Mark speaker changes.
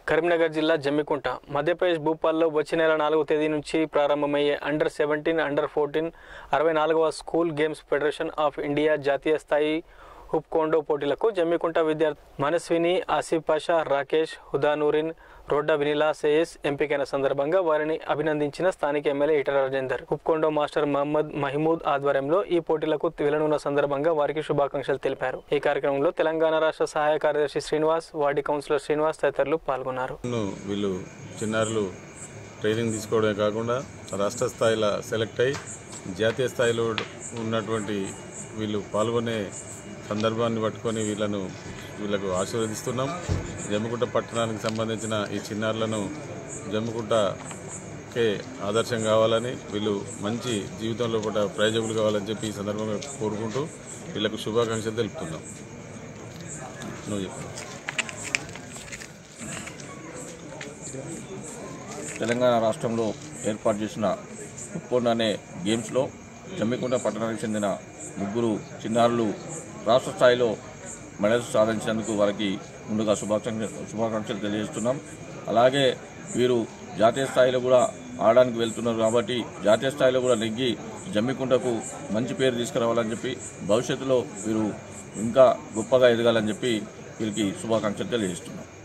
Speaker 1: కరీంనగర్ జిల్లా జమ్మికుంట మధ్యప్రదేశ్ భూపాల్లో వచ్చే నెల నాలుగో తేదీ నుంచి ప్రారంభమయ్యే అండర్ సెవెంటీన్ అండర్ ఫోర్టీన్ అరవై నాలుగవ school games federation of India జాతీయ స్థాయి హుప్కోండో పోటీలకు జమ్మికుంట విద్యార్థి మనస్విని ఆసిఫ్ పాషా రాకేష్ హుదానూరిన్ రోడ్డా వినిలా సేయస్ ఎంపికైన సందర్భంగా వారిని అభినందించిన స్థానిక ఎమ్మెల్యే ఈటల రాజేందర్ హుప్కోండో మాస్టర్ మహమ్మద్ మహిమూద్ ఆధ్వర్యంలో ఈ పోటీలకు వెళ్లనున్న సందర్భంగా వారికి శుభాకాంక్షలు తెలిపారు ఈ కార్యక్రమంలో తెలంగాణ రాష్ట్ర సహాయ కార్యదర్శి శ్రీనివాస్ వార్డు కౌన్సిలర్ శ్రీనివాస్ తదితరులు పాల్గొన్నారు
Speaker 2: ను వీళ్ళు చిన్నారులు ట్రైనింగ్ తీసుకోవడమే కాకుండా రాష్ట్ర స్థాయిలో సెలెక్ట్ అయ్యి జాతీయ స్థాయిలో ఉన్నటువంటి వీళ్ళు పాల్గొనే సందర్భాన్ని పట్టుకొని వీళ్ళను వీళ్ళకు ఆశీర్వదిస్తున్నాం జమ్మికుంట పట్టణానికి సంబంధించిన ఈ చిన్నారులను జమ్మికుంటకే ఆదర్శం కావాలని వీళ్ళు మంచి జీవితంలో కూడా ప్రయోజకులు కావాలని చెప్పి ఈ సందర్భంగా కోరుకుంటూ వీళ్ళకు శుభాకాంక్షలు తెలుపుతున్నాం నువ్వు చెప్పు
Speaker 3: తెలంగాణ రాష్ట్రంలో ఏర్పాటు చేసిన ఉప్పోన్ అనే గేమ్స్లో జమ్మికుంట పట్టణానికి చెందిన ముగ్గురు చిన్నారులు రాష్ట్ర స్థాయిలో మెడల్స్ సాధించినందుకు వారికి ముందుగా శుభాకాంక్ష శుభాకాంక్షలు తెలియజేస్తున్నాం అలాగే వీరు జాతీయ స్థాయిలో కూడా ఆడడానికి వెళ్తున్నారు కాబట్టి జాతీయ స్థాయిలో కూడా నెగ్గి జమ్మికుంటకు మంచి పేరు తీసుకురావాలని చెప్పి భవిష్యత్తులో వీరు ఇంకా గొప్పగా ఎదగాలని చెప్పి వీరికి శుభాకాంక్షలు తెలియజేస్తున్నాం